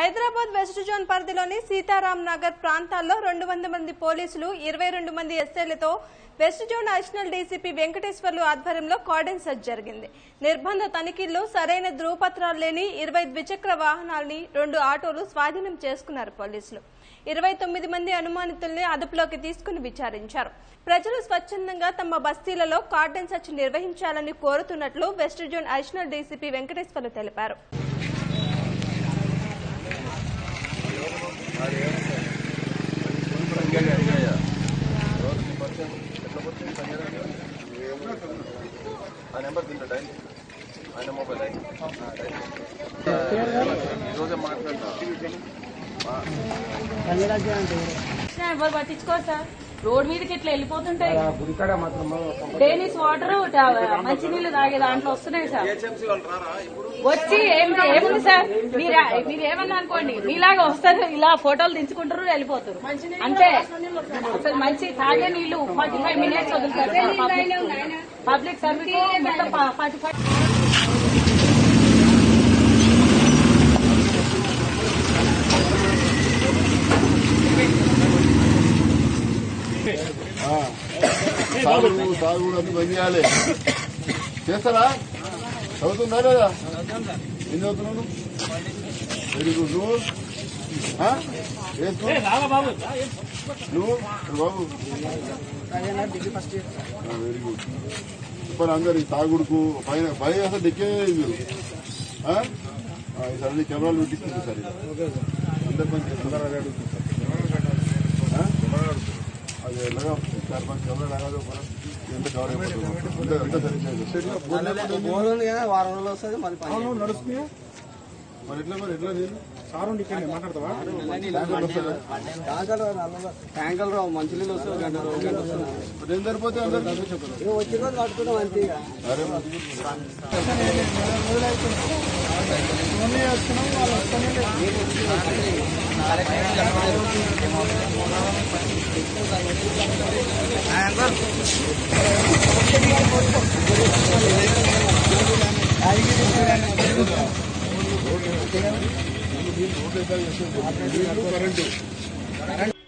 Hyderabad west zone పరిధిలోని సీతారాం నగర్ ప్రాంతాల్లో రెండు వందల మంది పోలీసులు ఇరవై రెండు మంది ఎస్ఐలతో west zone additional DCP Venkateswarlu ఆధ్వర్యంలో కార్డన్ సెర్చ్ జరిగింది నిర్బంధ తనిఖీల్లో సరైన ధృవపత్రాలు లేని ఇరవై ద్విచక్ర వాహనాల్ని రెండు ఆటోలు స్వాధీనం చేసుకున్నారు పోలీసులు ఇరవై తొమ్మిది మంది అనుమానితుల్ని అదుపులోకి తీసుకుని విచారించారు ప్రజలు స్వచ్ఛందంగా తమ బస్తీలలో కార్డన్ సెర్చ్ నిర్వహించాలని కోరుతున్నట్లు west zone additional DCP Venkateswarlu తెలిపారు ఆ నెంబర్ దీంట్లో డైల్ ఆయన మొబైల్ డైల్ ఈరోజే మాట్లాడినా ఎవరు పట్టించుకోరు సార్ రోడ్ మీదకి ఇట్లా వెళ్ళిపోతుంటాయి డైలీస్ వాటర్ మంచినీళ్ళు తాగే దాంట్లో వస్తున్నాయి సార్ వచ్చి ఏమి ఏముంది సార్ మీరు మీరు ఏమన్నా అనుకోండి మీలాగా వస్తారు ఇలా ఫోటోలు దించుకుంటారు వెళ్ళిపోతారు అంతే అసలు మంచి తాగే నీళ్లు ఫార్టీ ఫైవ్ మినిట్స్ వదులుతారు పబ్లిక్ సర్వీస్ మొత్తం ఫార్టీ ఫైవ్ సాగు సాగు అది బంద్ చేయాలి చేస్తారా చదువుతుందా లేదా ఏం చదువుతున్నావు వెరీ గుడ్ నువ్వు ఆ? ఏ స్కూల్? నువ్వు బాబు వెరీ గుడ్ చెప్పండి అందరు ఈ తాగుడుకు పైన పైన అసలు డెక్కే మీరు ఆ? ఆ, ఈ సరే కెమెరాలు పెట్టిస్తుంది సార్ అందరి పని చేస్తున్నారు అదే అడుగుతుంది సార్ ఆ? అది ఎలాగా చార్ పాంచ్ కెమెరా లాగా ఎంత కవర్ అయిపోతుంది అంత సరిగ్గా బోర్ ఉంది కదా వారం రోజులు వస్తుంది మరి పని నడుస్తుంది మరి ఎట్లా మరి ఎట్లా నేను ట్యాంకర్ ట్యాంకర్ రావు మంచి నీళ్ళు వస్తుంది గంట రోజు గంట వస్తుంది మరి ఏం సరిపోతే అందరు ఇక వచ్చి రోజు కట్టుకుంటాం అంతే ఇక అరే కరెంటు